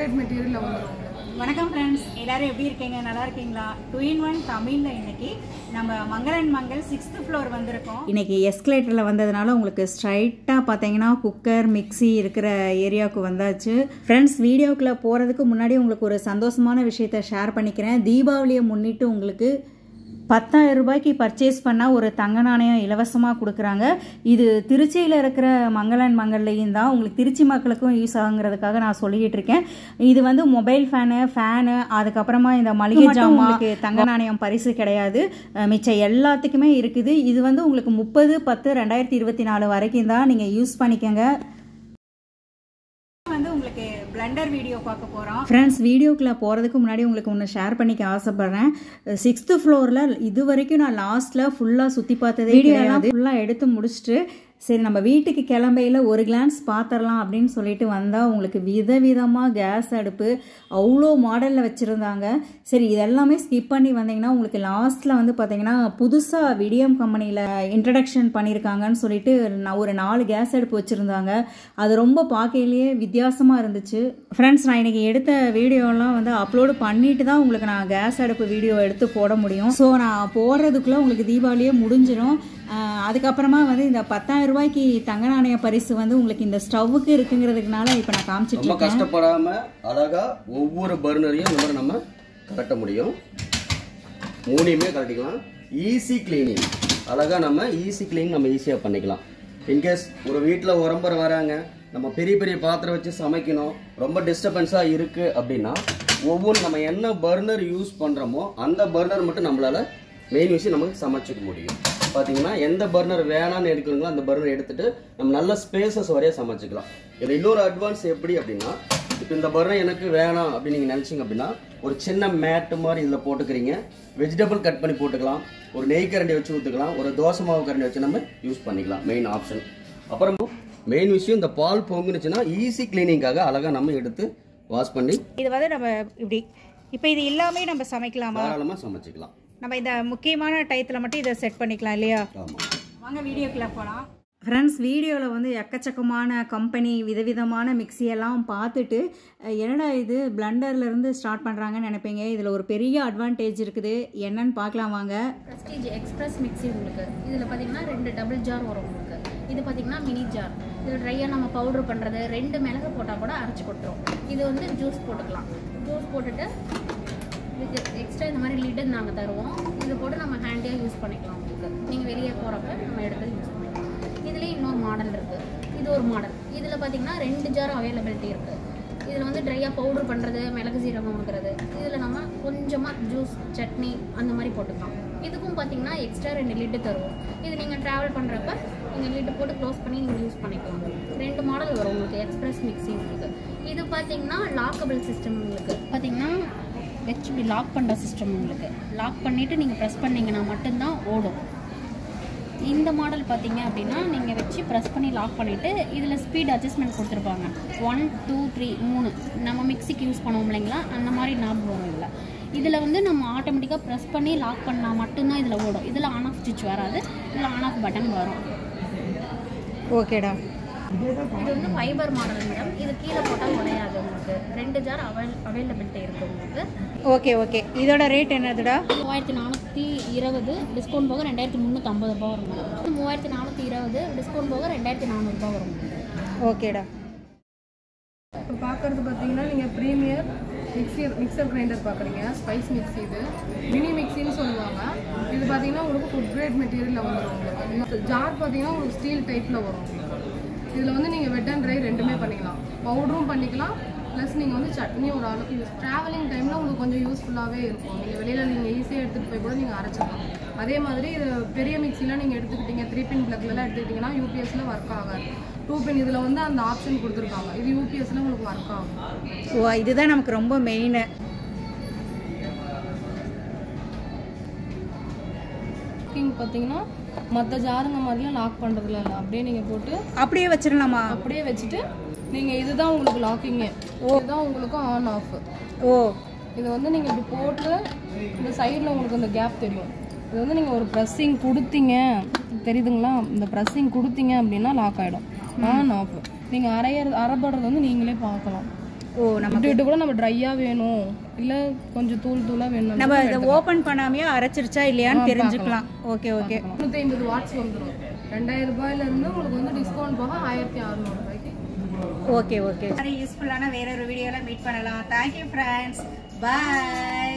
great மெட்டீரியலில் வந்துடும் வணக்கம் ஃப்ரெண்ட்ஸ் எல்லாரும் எப்படி இருக்கீங்க நல்லா இருக்கீங்களா டூ இன் ஒன் தமிழில் இன்னைக்கு நம்ம மங்களன் மங்கள் சிக்ஸ்த் ஃப்ளோர் வந்திருக்கோம் இன்னைக்கு எஸ்கலேட்டரில் வந்ததுனால உங்களுக்கு ஸ்ட்ரைட்டாக பார்த்தீங்கன்னா குக்கர் மிக்ஸி இருக்கிற ஏரியாவுக்கு வந்தாச்சு ஃப்ரெண்ட்ஸ் வீடியோக்குள்ளே போகிறதுக்கு முன்னாடி உங்களுக்கு ஒரு சந்தோஷமான விஷயத்த ஷேர் பண்ணிக்கிறேன் தீபாவளியை முன்னிட்டு உங்களுக்கு பத்தாயிரம் ரூபாய்க்கு பர்ச்சேஸ் பண்ணால் ஒரு தங்க நாணயம் இலவசமாக கொடுக்குறாங்க இது திருச்சியில் இருக்கிற மங்களன் மங்கள்லையும் தான் உங்களுக்கு திருச்சி மக்களுக்கும் யூஸ் ஆகுங்கிறதுக்காக நான் சொல்லிக்கிட்டு இருக்கேன் இது வந்து மொபைல் ஃபேனு ஃபேனு அதுக்கப்புறமா இந்த மளிகை ஜாமானுக்கு தங்க நாணயம் பரிசு கிடையாது அஹ் மிச்சம் எல்லாத்துக்குமே இருக்குது இது வந்து உங்களுக்கு முப்பது பத்து ரெண்டாயிரத்தி இருபத்தி நாலு வரைக்கும் தான் நீங்கள் யூஸ் பண்ணிக்கோங்க வந்து உங்களுக்கு பிளண்டர் வீடியோ பார்க்க போகிறோம் ஃப்ரெண்ட்ஸ் வீடியோக்குள்ளே போகிறதுக்கு முன்னாடி உங்களுக்கு ஒன்று ஷேர் பண்ணிக்க ஆசைப்பட்றேன் சிக்ஸ்த்து ஃப்ளோரில் இது வரைக்கும் நான் லாஸ்ட்டில் ஃபுல்லாக சுற்றி பார்த்ததே வீடியோலாம் ஃபுல்லாக எடுத்து முடிச்சுட்டு சரி நம்ம வீட்டுக்கு கிளம்பையில் ஒரு கிளான்ஸ் பார்த்துடலாம் அப்படின்னு சொல்லிட்டு வந்தால் உங்களுக்கு விதவிதமாக கேஸ் அடுப்பு அவ்வளோ மாடலில் வச்சுருந்தாங்க சரி இதெல்லாமே ஸ்கிப் பண்ணி வந்தீங்கன்னா உங்களுக்கு லாஸ்ட்டில் வந்து பார்த்தீங்கன்னா புதுசாக விடியம் கம்பெனியில் இன்ட்ரடக்ஷன் பண்ணியிருக்காங்கன்னு சொல்லிட்டு நான் ஒரு நாலு கேஸ் அடுப்பு வச்சுருந்தாங்க அது ரொம்ப பார்க்கையிலேயே வித்தியாசமாக இருந்துச்சு ஃப்ரெண்ட்ஸ் நான் இன்னைக்கு எடுத்த வீடியோலாம் வந்து அப்லோடு பண்ணிட்டு தான் உங்களுக்கு நான் கேஸ் அடுப்பு வீடியோ எடுத்து போட முடியும் ஸோ நான் போடுறதுக்குள்ளே உங்களுக்கு தீபாவளியே முடிஞ்சிடும் ஆஹ் அதுக்கப்புறமா வந்து இந்த பத்தாயிரம் ரூபாய்க்கு தங்க நாணய பரிசு வந்து உங்களுக்கு இந்த ஸ்டவ்வுக்கு இருக்குங்கிறதுனால இப்போ நான் காமிச்சிட்டு ரொம்ப இருக்கேன் கஷ்டப்படாம அழகா ஒவ்வொரு பர்னரையும் இந்த மாதிரி நம்ம கட்ட முடியும் மூணையுமே கட்டிக்கலாம் ஈஸி கிளீனிங் அழகா நம்ம ஈஸி கிளீனிங் நம்ம ஈஸியா பண்ணிக்கலாம் இன்கேஸ் ஒரு வீட்டில் உரம்பரை வராங்க நம்ம பெரிய பெரிய பாத்திரம் வச்சு சமைக்கணும் ரொம்ப டிஸ்டர்பன்ஸாக இருக்கு அப்படின்னா ஒவ்வொன்று நம்ம என்ன பர்னர் யூஸ் பண்ணுறோமோ அந்த பர்னர் மட்டும் நம்மளால மெயின் விஷயம் நமக்கு சமைச்சிக்க முடியும் பார்த்தீங்கன்னா எந்த பர்னர் வேணாம்னு எடுக்கிறீங்களோ அந்த பர்னர் எடுத்துட்டு நம்ம நல்ல ஸ்பேசஸ் வரைய சமைச்சிக்கலாம் இது இன்னொரு அட்வான்ஸ் எப்படி அப்படின்னா இப்போ இந்த பர்னர் எனக்கு வேணாம் அப்படின்னு நீங்கள் நினச்சிங்க அப்படின்னா ஒரு சின்ன மேட்டு மாதிரி இதில் போட்டுக்கிறீங்க வெஜிடபிள் கட் பண்ணி போட்டுக்கலாம் ஒரு நெய் கரண்டி வச்சு ஊற்றுக்கலாம் ஒரு தோசை மாவு கரண்டி வச்சு நம்ம யூஸ் பண்ணிக்கலாம் மெயின் ஆப்ஷன் அப்புறம் மெயின் விஷயம் இந்த பால் பொங்குனுச்சுன்னா ஈஸி கிளீனிங்காக அழகாக நம்ம எடுத்து வாஷ் பண்ணி இது வந்து நம்ம இப்படி இப்போ இது இல்லாமே நம்ம சமைக்கலாமா தாராளமாக சமைச்சிக்கலாம் நம்ம இந்த முக்கியமான டயத்தில் மட்டும் இதை செட் பண்ணிக்கலாம் இல்லையா ஆமாம் வாங்க வீடியோக்குள்ள போகலாம் ஃப்ரெண்ட்ஸ் வீடியோவில் வந்து எக்கச்சக்கமான கம்பெனி விதவிதமான மிக்சியெல்லாம் பார்த்துட்டு அஹ், என்னடா இது பிளண்டர்லேருந்து ஸ்டார்ட் பண்ணுறாங்கன்னு நினைப்பீங்க இதில் ஒரு பெரிய அட்வான்டேஜ் இருக்குது என்னன்னு பார்க்கலாம் வாங்க ப்ரெஸ்டீஜ் எக்ஸ்பிரஸ் மிக்ஸி உங்களுக்கு இதில் பார்த்தீங்கன்னா ரெண்டு டபுள் ஜார் வரும் உங்களுக்கு இது பார்த்தீங்கன்னா மினி ஜார் இதில் ட்ரையாக நம்ம பவுடர் பண்ணுறது ரெண்டு மிளகு போட்டால் கூட அரைச்சி கொட்டுரும் இது வந்து ஜூஸ் போட்டுக்கலாம் ஜூஸ் போட்டுட்டு இதுக்கு எக்ஸ்ட்ரா இந்த மாதிரி லிட்டு நாங்கள் தருவோம் இது போட்டு நம்ம ஹேண்டியாக யூஸ் பண்ணிக்கலாம் உங்களுக்கு நீங்கள் வெளியே போகிறப்ப நம்ம எடுத்து யூஸ் பண்ணிக்கலாம் இதுலேயே இன்னொரு மாடல் இருக்குது இது ஒரு மாடல் இதில் பார்த்தீங்கன்னா ரெண்டு ஜார் அவைலபிலிட்டி இருக்குது இதில் வந்து ட்ரையாக பவுடர் பண்ணுறது மிளகு சீரகம் வைக்கிறது இதில் நம்ம கொஞ்சமாக ஜூஸ் சட்னி அந்த மாதிரி போட்டுக்கலாம் இதுக்கும் பார்த்தீங்கன்னா எக்ஸ்ட்ரா ரெண்டு லிட்டு தருவோம் இது நீங்கள் ட்ராவல் பண்ணுறப்ப நீங்கள் லிட்டு போட்டு க்ளோஸ் பண்ணி நீங்கள் யூஸ் பண்ணிக்கலாம் ரெண்டு மாடல் வரும் உங்களுக்கு எக்ஸ்பிரஸ் மிக்ஸி உங்களுக்கு இது பார்த்தீங்கன்னா லாக்கபிள் சிஸ்டம் உங்களுக்கு பார்த்தீங்கன்னா வச்சு இப்படி லாக் பண்ணுற சிஸ்டம் உங்களுக்கு லாக் பண்ணிவிட்டு நீங்கள் ப்ரெஸ் பண்ணீங்கன்னா மட்டும்தான் ஓடும் இந்த மாடல் பார்த்தீங்க அப்படின்னா நீங்கள் வச்சு ப்ரெஸ் பண்ணி லாக் பண்ணிவிட்டு இதில் ஸ்பீட் அட்ஜஸ்ட்மெண்ட் கொடுத்துருப்பாங்க ஒன் டூ த்ரீ மூணு நம்ம மிக்ஸிக்கு யூஸ் பண்ணுவோம் இல்லைங்களா அந்த மாதிரி நாப் வரும் இதில் இதில் வந்து நம்ம ஆட்டோமேட்டிக்காக ப்ரெஸ் பண்ணி லாக் பண்ணால் மட்டும்தான் இதில் ஓடும் இதில் ஆன் ஆஃப் ஸ்விட்ச் வராது இதில் ஆன் ஆஃப் பட்டன் வரும் ஓகேடா இது வந்து ஃபைபர் மாடல் மேடம் இது கீழே போட்டால் உடையாது உங்களுக்கு ரெண்டு ஜார் அவைல் அவைலபிலிட்டி இருக்குது உங்களுக்கு ஓகே ஓகே இதோட ரேட் என்னதுடா மூவாயிரத்தி நானூற்றி இருபது டிஸ்கவுண்ட் போக ரெண்டாயிரத்தி முந்நூற்றம்பது ரூபா வரும் மேடம் மூவாயிரத்தி நானூற்றி இருபது டிஸ்கவுண்ட் போக ரெண்டாயிரத்தி நானூறுரூபா வரும் ஓகேடா இப்போ பார்க்குறது பார்த்தீங்கன்னா நீங்கள் ப்ரீமியர் மிக்ஸி மிக்சர் கிரைண்டர் பார்க்குறீங்க ஸ்பைஸ் மிக்ஸி இது மினி மிக்ஸின்னு சொல்லுவாங்க இது பார்த்தீங்கன்னா உங்களுக்கு ஃபுட் கிரேட் மெட்டீரியலில் வந்துடும் உங்களுக்கு ஜார் பார்த்தீங்கன்னா உங்களுக்கு ஸ்டீல் டைப்பில் வரும் இதில் வந்து நீங்கள் வெட் அண்ட் ட்ரை ரெண்டுமே பண்ணிக்கலாம் பவுடரும் பண்ணிக்கலாம் ப்ளஸ் நீங்கள் வந்து சட்னி ஒரு அளவு இது ட்ராவலிங் டைமில் உங்களுக்கு கொஞ்சம் யூஸ்ஃபுல்லாகவே இருக்கும் நீங்கள் வெளியில் நீங்கள் ஈஸியாக எடுத்துகிட்டு போய் கூட நீங்கள் அரைச்சிக்கலாம் அதே மாதிரி இது பெரிய மிக்ஸிலாம் நீங்கள் எடுத்துக்கிட்டீங்க த்ரீ பின் ப்ளக்லலாம் எடுத்துக்கிட்டிங்கன்னா யூபிஎஸ்ல ஒர்க் ஆகாது டூ பின் இதில் வந்து அந்த ஆப்ஷன் கொடுத்துருக்காங்க இது யூபிஎஸ்ல உங்களுக்கு ஒர்க் ஆகும் ஓ இதுதான் நமக்கு ரொம்ப மெயின் குக்கிங் பார்த்தீங்கன்னா மற்ற ஜாருங்க மாதிரிலாம் லாக் பண்ணுறதுல இல்லை அப்படியே நீங்கள் போட்டு அப்படியே வச்சிடலாமா அப்படியே வச்சுட்டு நீங்கள் இதுதான் உங்களுக்கு லாக்கிங்கு இதுதான் உங்களுக்கு ஆன் ஆஃப் ஓ இது வந்து நீங்கள் இப்படி போட்டு இந்த சைடில் உங்களுக்கு இந்த கேப் தெரியும் இது வந்து நீங்கள் ஒரு ப்ரெஸ்ஸிங் கொடுத்தீங்க தெரியுதுங்களா இந்த ப்ரெஸ்ஸிங் கொடுத்தீங்க அப்படின்னா லாக் ஆகிடும் ஆன் ஆஃப் நீங்கள் அரையிறது அரைப்படுறது வந்து நீங்களே பார்க்கலாம் ஓ நம்ம விட்டு விட்டு கூட நம்ம ட்ரையாக வேணும் இல்லை கொஞ்சம் தூள் தூளாக வேணும் நம்ம இதை ஓப்பன் பண்ணாமையே அரைச்சிருச்சா இல்லையான்னு தெரிஞ்சுக்கலாம் ஓகே ஓகே முந்நூற்றி ஐம்பது வாட்ஸ் வந்துடும் ரெண்டாயிரம் ரூபாயிலேருந்து உங்களுக்கு வந்து டிஸ்கவுண்ட் போக ஆயிரத்தி அறநூறுபாய்க்கு ஓகே ஓகே யூஸ்ஃபுல்லான வேற ஒரு வீடியோவில் மீட் பண்ணலாம் தேங்க்யூ ஃப்ரெண்ட்ஸ் பாய்